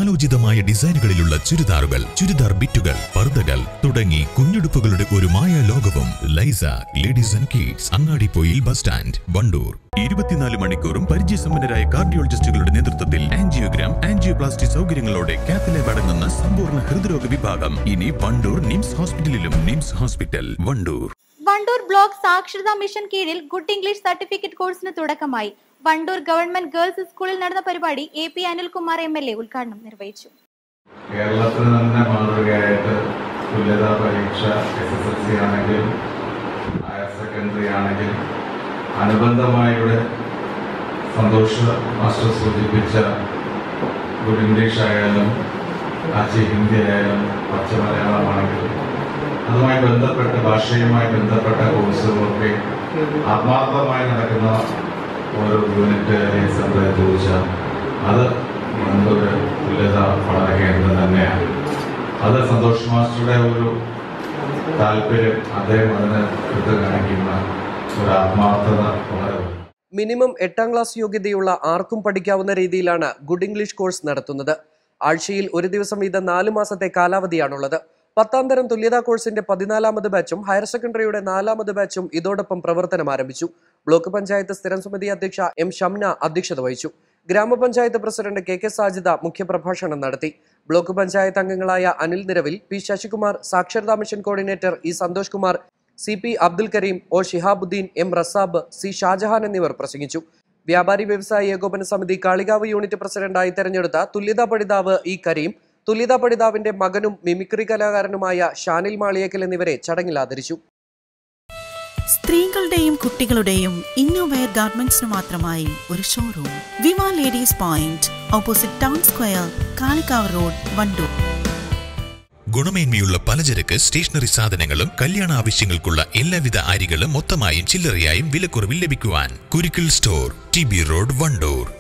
കാലോചിതമായ ഡിസൈനുകളിലുള്ള ചുരിദാറുകൾ ചുരിദാർ ബിറ്റുകൾ പർദ്ദകൾ തുടങ്ങി കുഞ്ഞുടുപ്പുകളുടെ ഒരു മായ ലോകവും ലൈസ ladies and kids Angadipoyil bus stand Wandoor ഇരുപത്തിനാല് മണിക്കൂറും പരിചയസമ്പന്നരായ കാർഡിയോളജിസ്റ്റുകളുടെ നേതൃത്വത്തിൽ ആൻജിയോഗ്രാം ആൻജിയോപ്ലാസ്റ്റി സൗകര്യങ്ങളോടെ കാത്തലാബ് അടങ്ങുന്ന സമ്പൂർണ്ണ ഹൃദ്രോഗ വിഭാഗം ഇനി വണ്ടൂർ നിംസ് ഹോസ്പിറ്റലിലും നിംസ് ഹോസ്പിറ്റൽ വണ്ടൂർ വണ്ടൂർ ബ്ലോക്ക് സാക്ഷരതാ മിഷൻ കീഴിൽ ഗുഡ് ഇംഗ്ലീഷ് സർട്ടിഫിക്കറ്റ് കോഴ്സിന് തുടക്കമായി വണ്ടൂർ ഗവൺമെന്റ് ഗേൾസ് സ്കൂളിൽ നടന്ന പരിപാടി A P Anilkumar M L A ഉദ്ഘാടനം നിർവഹിച്ചു കേരളത്തിന് തന്നെ മാതൃകയായിട്ട് തുല്യതാ പരീക്ഷ എസ് എസ് എൽ സി ആണെങ്കിലും ഹയർ സെക്കൻഡറി ആണെങ്കിലും അനുബന്ധമായി ഇവിടെ സന്തോഷ് മാസ്റ്റർ സൂചിപ്പിച്ച ഗുഡ് ഇംഗ്ലീഷ് ആയാലും ആച്ചി ഹിന്ദി ആയാലും പച്ച മലയാളമാണെങ്കിലും അതുമായി ബന്ധപ്പെട്ട ഭാഷയുമായി ബന്ധപ്പെട്ട കോഴ്സുകളൊക്കെ ആത്മാർത്ഥമായി നടക്കുന്ന ഓരോ യൂണിറ്റ് അല്ലെങ്കിൽ സമുദായം ചോദിച്ചാൽ അത് എന്തൊരു തുല്യത പഠന കേന്ദ്രം തന്നെയാണ് അത് സന്തോഷ് മാസ്റ്ററുടെ ഒരു താല്പര്യം അദ്ദേഹം അതിന് എടുത്ത് കാണിക്കുന്ന ഒരു ആത്മാർത്ഥത വളരെ വലുതാണ്. മിനിമം എട്ടാം ക്ലാസ് യോഗ്യതയുള്ള ആർക്കും പഠിക്കാവുന്ന രീതിയിലാണ് ഗുഡ് ഇംഗ്ലീഷ് കോഴ്സ് നടത്തുന്നത് ആഴ്ചയിൽ ഒരു ദിവസം വീതം നാല് മാസത്തെ കാലാവധിയാണുള്ളത് പത്താം തരം തുല്യതാ കോഴ്സിന്റെ പതിനാലാമത് ബാച്ചും ഹയർ സെക്കൻഡറിയുടെ നാലാമത് ബാച്ചും ഇതോടൊപ്പം പ്രവർത്തനം ആരംഭിച്ചു ബ്ലോക്ക് പഞ്ചായത്ത് സ്ഥിരം സമിതി അധ്യക്ഷ എം ഷംന അധ്യക്ഷത വഹിച്ചു ഗ്രാമപഞ്ചായത്ത് പ്രസിഡന്റ് കെ കെ സാജിദ മുഖ്യപ്രഭാഷണം നടത്തി ബ്ലോക്ക് പഞ്ചായത്ത് അംഗങ്ങളായ അനിൽ നിരവിൽ പി ശശികുമാർ സാക്ഷരതാ mission coordinator E Santhosh Kumar C P Abdul Kareem O Shihabuddin M റസാബ് സി ഷാജഹാൻ എന്നിവർ പ്രസംഗിച്ചു വ്യാപാരി വ്യവസായ ഏകോപന സമിതി കാളികാവ് യൂണിറ്റ് പ്രസിഡന്റായി തെരഞ്ഞെടുത്ത തുല്യതാ പഠിതാവ് ഇ കരീം തുല്യതാ പഠിതാവിന്റെ മകനും മിമിക്രി കലാകാരനുമായ ഷാനിൽ മാളിയേക്കൽ എന്നിവരെ ചടങ്ങിൽ ആദരിച്ചു സ്ത്രീകളുടെയും കുട്ടികളുടെയും ഇന്നോവെയർ ഗാർമെന്റ്സിന് മാത്രമായി ഒരു showroom Viva ladies point opposite town square Kalikavu road Wandoor ഗുണമേന്മയുള്ള പലചരക്ക് സ്റ്റേഷനറി സാധനങ്ങളും കല്യാണ ആവശ്യങ്ങൾക്കുള്ള എല്ലാവിധ അരികളും മൊത്തമായും ചില്ലറയായും വിലക്കുറവിൽ ലഭിക്കുവാൻ Kurukkal store T B road Wandoor